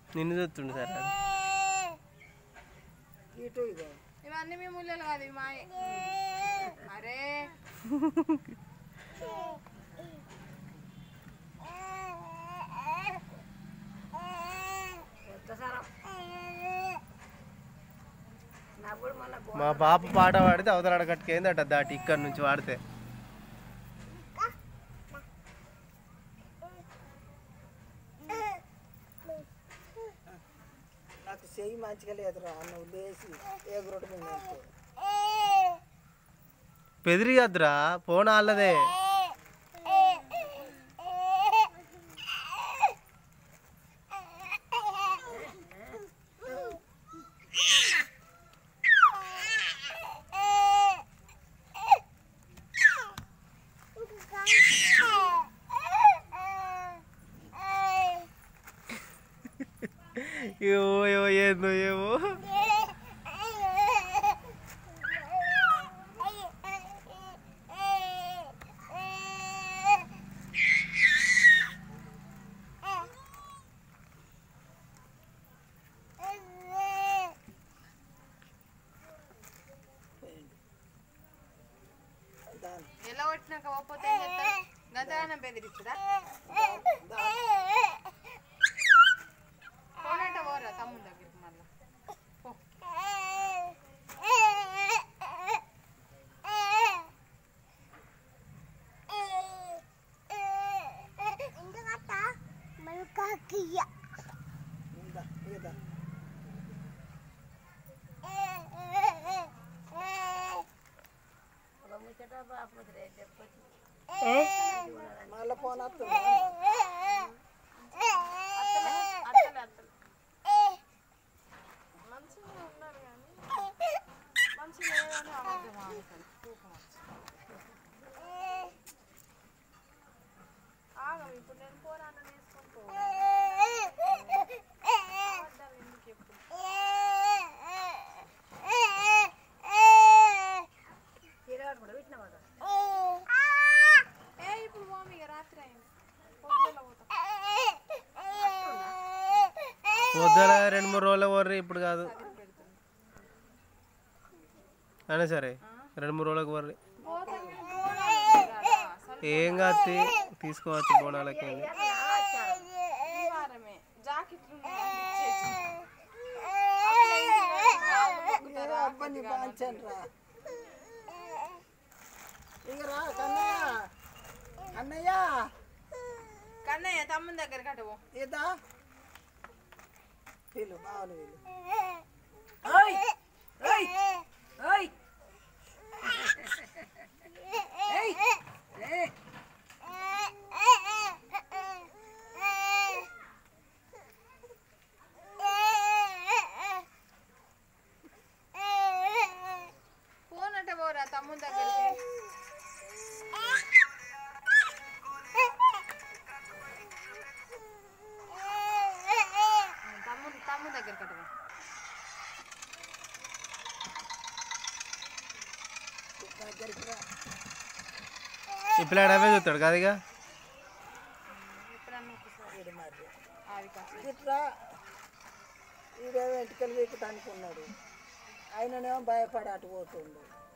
నిన్ను చూస్తుండు సార్ ఆడు. ఇటు ఇగో ఇవన్నీ మీ ముళ్ళలు కాదు ఇవి మాయే అరే ఒక్కసారం నవ్వుడు మళ్ళీ మా పాప పాట పాడితే అవతల అడగట్టుకేందట దాటి ఇక్కడ నుంచి వాడితే నాకు చెయ్యి మంచిగా లేదురా నువ్వు లేచి ఎగురొట్టు మీద నిల్చో. బెదిరియద్దురా ఫోన్ వాళ్ళదే ఏవో ఏవో ఏందో ఏవో దాని ఎలా కొట్టినాక పోతే ఏం చేస్తారు గంతగానం బెదిరించుదా పోనట పోరా తమ్ముడు దగ్గరికి మళ్ళా పో ఉందా ఇదా మళ్ళీ ఫోన్ వస్తుందా అత్తలే అత్తలే మంచిగా ఉన్నారు కానీ మంచిగా లేదని అబద్ధం ఆడుతారు తూకం వచ్చి ఆగం ఇప్పుడు నేను పోరాన్న వేసుకొని పోవాలి అబద్ధాలు ఎందుకు ఎప్పుడు తిరగడు కూడా పెట్టిన వాడు ఏ ఇప్పుడు పోము ఇక రాత్రి అయింది పొద్దున పోతాం పొద్దున రెండు మూడు రోజులు వర్రి ఇప్పుడు కాదు అయినా సరే రెండు మూడు రోజులకు వర్రి పోతాం కానీ బోనాలు కదా అసలు ఏం కాదు తీ- తీసుకోవచ్చు బోనాలకి వెళ్ళి. ఈ వారమే జాకెట్లు ఉన్నాయి ఇచ్చేసి. అప్పుడే ఇంటికి వెళ్ళి కాళ్ళు మొక్కుతారా? అబ్బాయి బాంచండి రా ఇక రా కన్నయ్య అన్నయ్య కన్నయ్య తమ్ముని దగ్గరికి అటు పో. ఇదా వీళ్ళు బావని వీళ్ళు పోనట్టే పోరా తమ్ముని దగ్గరికి తమ్ముడు తమ్ముని దగ్గరికి అటు పో. దగ్గరికి రా ఈ పిల్లాడు అవే చూస్తాడు కదా ఇక ఎప్పుడన్నా ఒకసారి వీడు మరి ఆవి కాస్త. ఇట్లా ఈడేమో వెంటకలు వీపుతానికి ఉన్నాడు ఆయననేమో భయపడి అటు పోతుండు